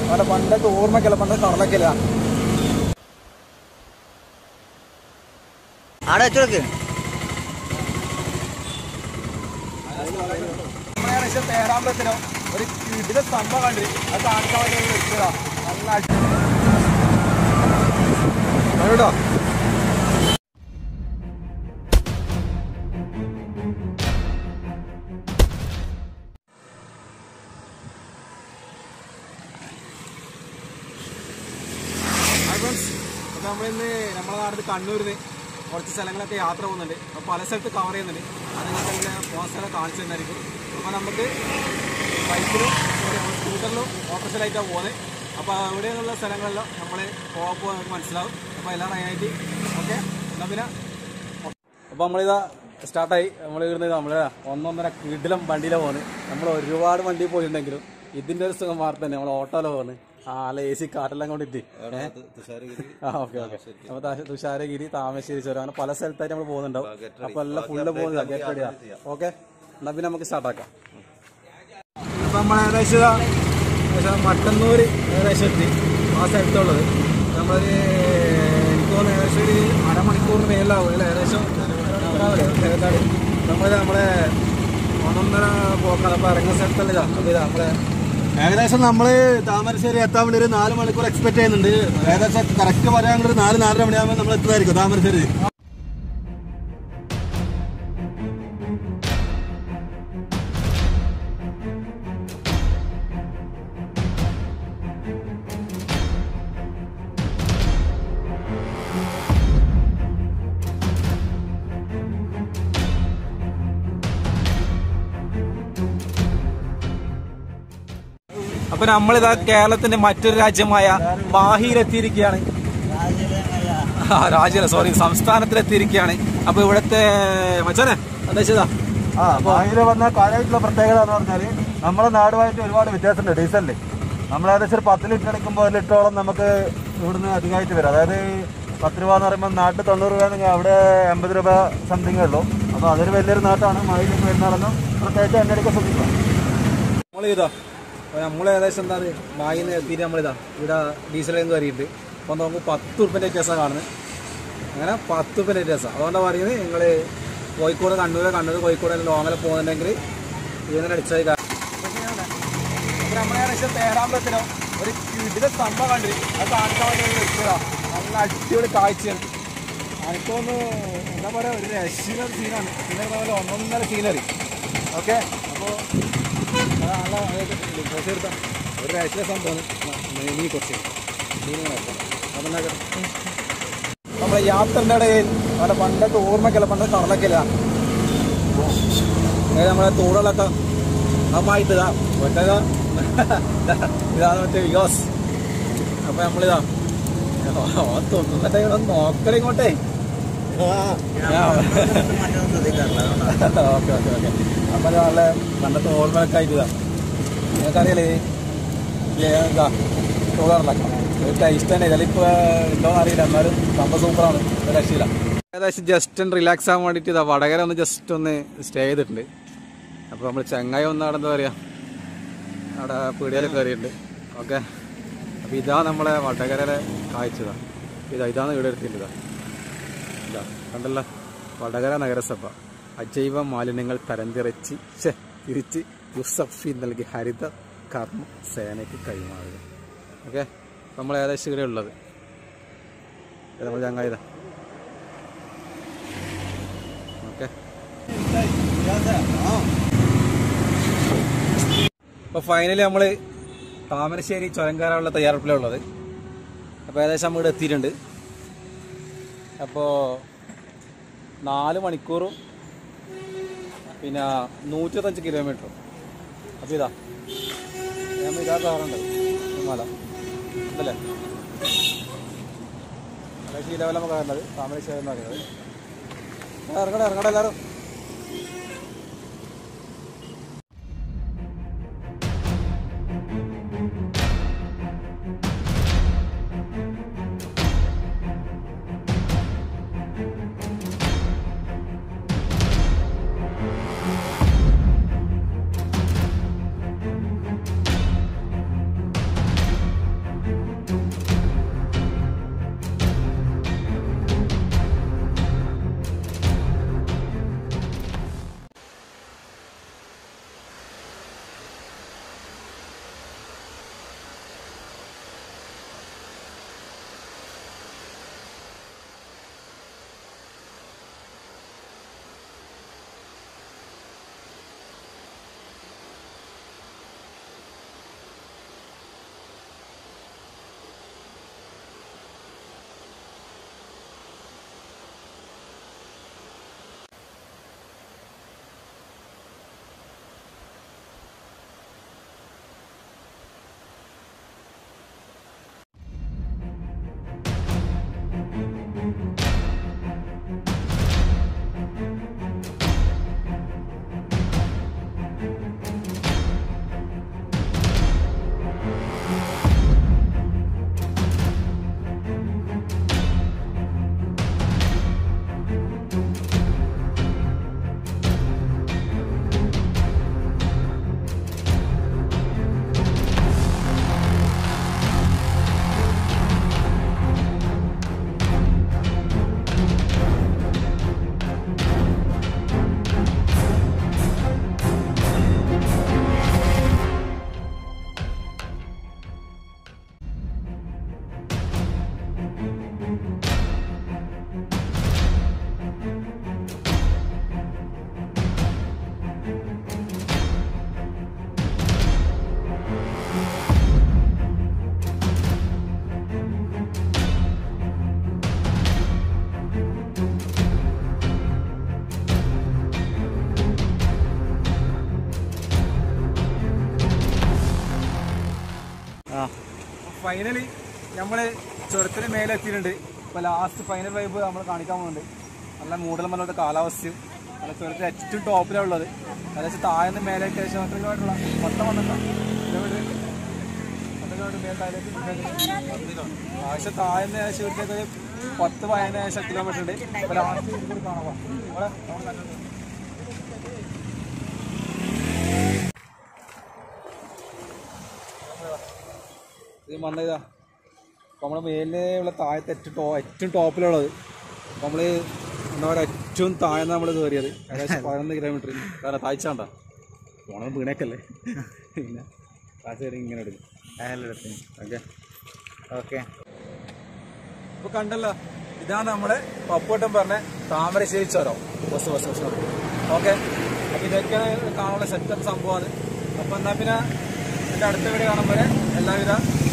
അവിടെ പണ്ടൊക്കെ ഓർമ്മക്കല്ല പണ്ട് കടലക്കല്ല ആടെ വെച്ചോക്ക് നമ്മളെ പേരാമ്പലത്തിനോ ഒരു ഇതിലെ സംഭവം കണ്ട് അത് കാണിക്കാൻ വേണ്ടി വെച്ചതാ നല്ല അടി- കേട്ടോ അപ്പോൾ നമ്മളിന്ന് നമ്മളെ നാട്ടിൽ കണ്ണൂരിൽ കുറച്ച് സ്ഥലങ്ങളൊക്കെ യാത്ര പോകുന്നുണ്ട് അപ്പോൾ പല സ്ഥലത്ത് കവർ ചെയ്യുന്നുണ്ട് അത് നിങ്ങൾക്ക് അതിൻ്റെ പോകുന്ന സ്ഥലം കാണിച്ചു തന്നായിരിക്കും അപ്പോൾ നമുക്ക് ബൈക്കിലും സ്കൂട്ടറിലും ഓപ്പോസിലായിട്ടാണ് പോകുന്നത് അപ്പോൾ അവിടെയുള്ള സ്ഥലങ്ങളെല്ലാം നമ്മൾ പോകുമ്പോൾ നമുക്ക് മനസ്സിലാവും അപ്പോൾ എല്ലാം റൈനായിട്ട് ഓക്കെ എന്നാൽ പിന്നെ അപ്പോൾ നമ്മളിതാ സ്റ്റാർട്ടായി നമ്മൾ ഇവിടുന്ന് നമ്മൾ ഒന്നൊന്നര കിടിലം വണ്ടിയിലാണ് പോകുന്നത് നമ്മൾ ഒരുപാട് വണ്ടി പോയിട്ടുണ്ടെങ്കിലും ഇതിൻ്റെ ഒരു സുഖം മാറി തന്നെ നമ്മൾ ഓട്ടോയിലാണ് പോകുന്നത് ആ അല്ല എ സി കാറ്റെല്ലാം കൊണ്ടിട്ട് ആ ഓക്കെ ഓക്കെ അപ്പോൾ തുഷാരഗിരി താമരശ്ശേരി ചുരം അങ്ങനെ പല സ്ഥലത്തായിട്ട് നമ്മൾ പോകുന്നുണ്ടാവും അപ്പോൾ എല്ലാം ഫുള്ള് പോകുന്നത് ഗെറ്റ് റെഡിയാ ഓക്കെ എന്നാൽ പിന്നെ നമുക്ക് സ്റ്റാർട്ടാക്കാം ഇപ്പം നമ്മൾ ഏകദേശം ഇതാ, ഏകദേശം മട്ടന്നൂർ ഏകദേശം എത്തി ആ സ്ഥലത്തുള്ളത് നമ്മളൊരു എനിക്ക് തോന്നുന്നു ഏകദേശം ഒരു അരമണിക്കൂറിന് മേലാവും അല്ലേ ഏകദേശം ഏതാണ്ട് നമ്മൾ നമ്മളെ ഒന്നൊന്നര പോക്കാണ് അപ്പോൾ ഇറങ്ങുന്ന സ്ഥലത്തല്ല ഇതാ അപ്പോൾ ഇതാ നമ്മളെ ഏകദേശം നമ്മള് താമരശ്ശേരി എത്താൻ വേണ്ടി ഒരു നാല് മണിക്കൂർ എക്സ്പെക്ട് ചെയ്യുന്നുണ്ട് ഏകദേശം കറക്റ്റ് പറയാൻ ഒരു നാല് നാലര മണിയാകുമ്പോൾ നമ്മൾ എത്തുന്നതായിരിക്കും താമരശ്ശേരി അപ്പൊ നമ്മളിതാ കേരളത്തിന്റെ മറ്റൊരു രാജ്യമായ മാഹിയിലെത്തിയിരിക്കുകയാണ് ആ രാജ്യം സോറി സംസ്ഥാനത്തിലെത്തിയിരിക്കുകയാണ് അപ്പൊ ഇവിടുത്തെ മച്ചാനെ എന്താ ചെയ്താ ആ മാഹിയില് വന്ന കാര്യമായിട്ടുള്ള പ്രത്യേകത എന്ന് പറഞ്ഞാല് നമ്മുടെ നാടുമായിട്ട് ഒരുപാട് വ്യത്യാസമുണ്ട് ഡീസലില് നമ്മൾ ഏകദേശം ഒരു പത്ത് ലിറ്റർ എടുക്കുമ്പോൾ ഒരു ലിറ്ററോളം നമുക്ക് ഇവിടുന്ന് അധികമായിട്ട് വരും അതായത് പത്ത് രൂപ എന്ന് പറയുമ്പോൾ നാട്ടിൽ തൊണ്ണൂറ് രൂപ ആണെങ്കിൽ അവിടെ എൺപത് രൂപ സംതിങ്ങേ ഉള്ളൂ അപ്പോൾ അതൊരു വലിയൊരു നാട്ടാണ് മാഹിയിലേക്ക് വരുന്നതാണെന്നും പ്രത്യേകിച്ച് എണ്ണടിക്കാൻ ശ്രദ്ധിക്കണം നമ്മളിതാ അപ്പൊ നമ്മൾ ഏകദേശം എന്താ മായിന്ന് എത്തിയിട്ട് നമ്മളിതാ ഇവിടെ ഡീസൽ എന്ന് കയറിയിട്ട് അപ്പൊ നമുക്ക് പത്ത് ഉറുപ്പിന്റെ വ്യത്യാസമാണ് കാണുന്നത് അങ്ങനെ പത്ത് ഉറുപ്പിന്റെ വ്യത്യാസം അതുകൊണ്ടാണ് പറയുന്നത് നിങ്ങൾ കോഴിക്കോട് കണ്ണൂര് കണ്ണൂർ കോഴിക്കോട് ലോങ്ങിൽ പോകുന്നുണ്ടെങ്കിൽ ഇതിനെ അടിച്ചാൽ നമ്മളേകദേശം പേരാമ്പലത്തിനോ ഒരു ഇതിലെ സംഭവം കണ്ട് അത് കാണിക്കാൻ വേണ്ടി വെച്ചതാ നല്ല അടിപൊളി കാഴ്ചയാണ് എനിക്കൊന്ന് എന്താ പറയുക ഒരു രക്ഷീന സീനാണ് പിന്നെ പോലെ ഒന്നൊന്നര സീനറി ഓക്കെ അപ്പോൾ നല്ല കുറച്ച് എടുത്താൽ ഒരു രക്ഷീന സംഭവമാണ് നീ കുറച്ച് അപ്പം നമ്മളെ യാത്രൻ്റെ ഇടയിൽ അവിടെ പണ്ടൊക്കെ ഓർമ്മക്കല്ല പണ്ട് കടലക്കല്ല നമ്മളെ തോടുകളൊക്കെ നന്നായിട്ട് ഇതാ ഒറ്റക ഇതാണ് മറ്റേ വികാസ് അപ്പൊ നമ്മളിതാ തൊണ്ണൂറ്റേ നോക്കണേ ഇങ്ങോട്ടേ ഓക്കെ ഓക്കെ ഓക്കെ അപ്പൊ ഇത് നല്ല പണ്ടത്തെ ഓർമ്മയൊക്കെ ആയിട്ട് ഇതാ നിങ്ങൾക്കറിയാലേ ഇല്ലേ, എന്താ തോടാറില്ല ഒരു ടേസ്റ്റ് തന്നെ ഇതിലിപ്പോ ഉണ്ടോ അറിയില്ല എന്നാലും സംഭവം സൂപ്പറാണ് ഒരു രക്ഷയില്ല ഏകദേശം ജസ്റ്റ് ഒന്ന് റിലാക്സ് ആകാൻ വേണ്ടിയിട്ട് ഇതാ വടകര ഒന്ന് ജസ്റ്റ് ഒന്ന് സ്റ്റേ ചെയ്തിട്ടുണ്ട് അപ്പോൾ നമ്മൾ ചെങ്ങായി ഒന്ന് അവിടെ എന്താ പറയുക അവിടെ പീടികയിൽ കയറിയിട്ടുണ്ട് ഓക്കെ അപ്പോൾ ഇതാ നമ്മളെ വടകരയിലെ കാഴ്ചതാ ഇതാ ഇതാണ് ഇവിടെ എടുത്തിട്ടുള്ളത് ഇതാ കണ്ടല്ലോ വടകര നഗരസഭ അജൈവ മാലിന്യങ്ങൾ തരംതിറച്ച് ഛെ, തിരിച്ച് യുസഫി നൽകി ഹരിത കർമ്മ സേനയ്ക്ക് കൈമാറുക ഓക്കെ നമ്മൾ ഏകദേശം ഇവിടെ ഉള്ളത് ഇത് നമ്മൾ ചങ്ങായിതാ ഓക്കെ അപ്പോൾ ഫൈനലി നമ്മൾ താമരശ്ശേരി ചുരം കയറാനുള്ള തയ്യാറെടുപ്പിലുള്ളത് അപ്പോൾ ഏകദേശം നമ്മൾ ഇവിടെ എത്തിയിട്ടുണ്ട് അപ്പോൾ നാല് മണിക്കൂറും പിന്നെ നൂറ്റത്തഞ്ച് കിലോമീറ്ററും അപ്പോൾ ഇതാ നമ്മൾ ഇതാ കയറുണ്ട് മല അല്ലേ ഏകദേശം ഈ ലെവലാണ് കയറേണ്ടത് താമരശ്ശേരി എന്ന് പറയുന്നത് ആ, ഇറങ്ങട്ടെ ഇറങ്ങട്ടെ എല്ലാവരും ഫൈനലി നമ്മള് ചുരത്തിന് മേലെ എത്തിയിട്ടുണ്ട് ഇപ്പൊ ലാസ്റ്റ് ഫൈനൽ വൈബ് നമ്മൾ കാണിക്കാൻ പോകുന്നുണ്ട് നല്ല മൂടൽ മലയുടെ കാലാവസ്ഥയും നല്ല ചുരത്തിൽ ഏറ്റവും ടോപ്പിലാണ് ഉള്ളത് ഏകദേശം താഴ്ന്ന് മേലേക്ക് ഏകദേശം എത്ര കിലോമീറ്ററുള്ള പത്ത് പന്ത്രണ്ടോ കിലോമീറ്റർ പത്ത് കിലോമീറ്റർ മേൽ താഴേക്ക് ആവശ്യം താഴ്ന്ന ഏകദേശം ഇവിടത്തേക്ക് ഒരു പത്ത് പതിനഞ്ച് ഏകദേശം കിലോമീറ്റർ ഉണ്ട് ഇപ്പൊ ലാസ്റ്റ് ഇവിടെ കാണാം ഇവിടെ നമ്മൾ കണ്ടു ഇത് വന്നതാ അപ്പോൾ നമ്മുടെ മേലിലുള്ള താഴത്തെ ഏറ്റവും ടോ ഏറ്റവും ടോപ്പിലുള്ളത് അപ്പോൾ നമ്മൾ എന്താ പറയുക ഏറ്റവും താഴ്ന്ന നമ്മൾ കയറിയത് ഏകദേശം പതിനൊന്ന് കിലോമീറ്റർ കാരണം താഴ്ച കണ്ട പോണത് വീണേക്കല്ലേ പിന്നെ താഴ്ച കയറി ഇങ്ങനെ എടുക്കും ഓക്കെ ഓക്കെ ഇപ്പോൾ കണ്ടല്ലോ ഇതാണ് നമ്മുടെ പപ്പുവട്ടം പറഞ്ഞ താമരശ്ശേരി ചുരം ബസ് ബസ് ബസ് ഓക്കെ അപ്പോൾ ഇതൊക്കെയാണ് കാണാനുള്ള സെറ്റപ്പ് സംഭവമാണ് അപ്പോൾ എന്നാൽ പിന്നെ എൻ്റെ അടുത്ത വീഡിയോ കാണുമ്പോൾ എല്ലാവിധ